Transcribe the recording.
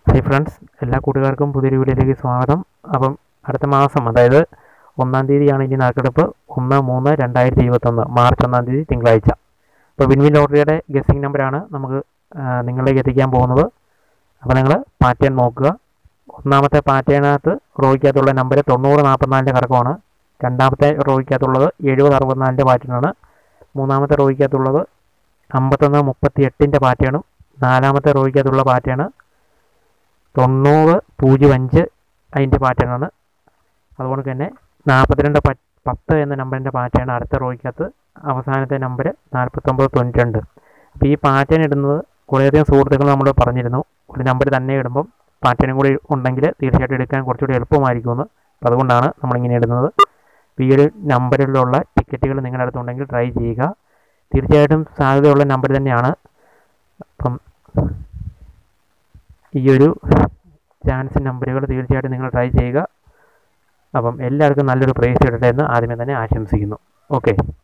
hi friends എല്ലാ കൂട്ടുകാർക്കും പുതിയൊരു വീഡിയോയിലേക്ക് സ്വാഗതം അപ്പം അടുത്ത മാസം അതായത് ഒന്നാം തീയതിയാണ് ഇനി നറുക്കെടുപ്പ് ഒന്ന് മൂന്ന് രണ്ടായിരത്തി ഇരുപത്തൊന്ന് മാർച്ച് ഒന്നാം തീയതി തിങ്കളാഴ്ച അപ്പോൾ വിൻവിൻ ലോട്ടറിയുടെ ഗസ്സിംഗ് നമ്പറാണ് നമുക്ക് ആ, നിങ്ങളിലേക്ക് എത്തിക്കാൻ പോകുന്നത് അപ്പോൾ നിങ്ങൾ പാറ്റേൺ നോക്കുക ഒന്നാമത്തെ പാറ്റേണിനകത്ത് റോയ്ക്കകത്തുള്ള നമ്പർ തൊണ്ണൂറ് നാൽപ്പത്തിനാലിൻ്റെ കറക്കമാണ് രണ്ടാമത്തെ റോയ്ക്കകത്തുള്ളത് എഴുപത് അറുപത്തിനാലിൻ്റെ പാറ്റേണാണ് മൂന്നാമത്തെ റോയ്ക്കകത്തുള്ളത് അമ്പത്തൊന്ന് മുപ്പത്തി എട്ടിൻ്റെ പാറ്റേണും നാലാമത്തെ റോയ്ക്കകത്തുള്ള പാറ്റേൺ തൊണ്ണൂറ് പൂജ്യം അഞ്ച് അതിൻ്റെ പാറ്റേണാണ് അതുകൊണ്ട് തന്നെ നാൽപ്പത്തിരണ്ട് പ പത്ത് എന്ന നമ്പറിൻ്റെ പാറ്റേൺ അടുത്ത റോയ്ക്കകത്ത് അവസാനത്തെ നമ്പർ നാൽപ്പത്തൊമ്പത് തൊണ്ണൂറ്റി രണ്ട് അപ്പോൾ ഈ പാറ്റേൺ ഇടുന്നത് കുറേയധികം സുഹൃത്തുക്കൾ നമ്മൾ പറഞ്ഞിരുന്നു ഒരു നമ്പർ തന്നെ ഇടുമ്പം പാറ്റേണും കൂടി ഉണ്ടെങ്കിൽ തീർച്ചയായിട്ടും എടുക്കാൻ കുറച്ചുകൂടി എളുപ്പമായിരിക്കുമെന്ന് അപ്പോൾ അതുകൊണ്ടാണ് നമ്മളിങ്ങനെ ഇടുന്നത് അപ്പോൾ ഈ ഒരു നമ്പറിലുള്ള ടിക്കറ്റുകൾ നിങ്ങളുടെ അടുത്തുണ്ടെങ്കിൽ ട്രൈ ചെയ്യുക തീർച്ചയായിട്ടും സാധ്യതയുള്ള നമ്പർ തന്നെയാണ് അപ്പം ഈ ഒരു ചാൻസ് നമ്പറുകൾ തീർച്ചയായിട്ടും നിങ്ങൾ ട്രൈ ചെയ്യുക അപ്പം എല്ലാവർക്കും നല്ലൊരു പ്രൈസ് കിട്ടട്ടെ എന്ന് ആദ്യമേ തന്നെ ആശംസിക്കുന്നു ഓക്കെ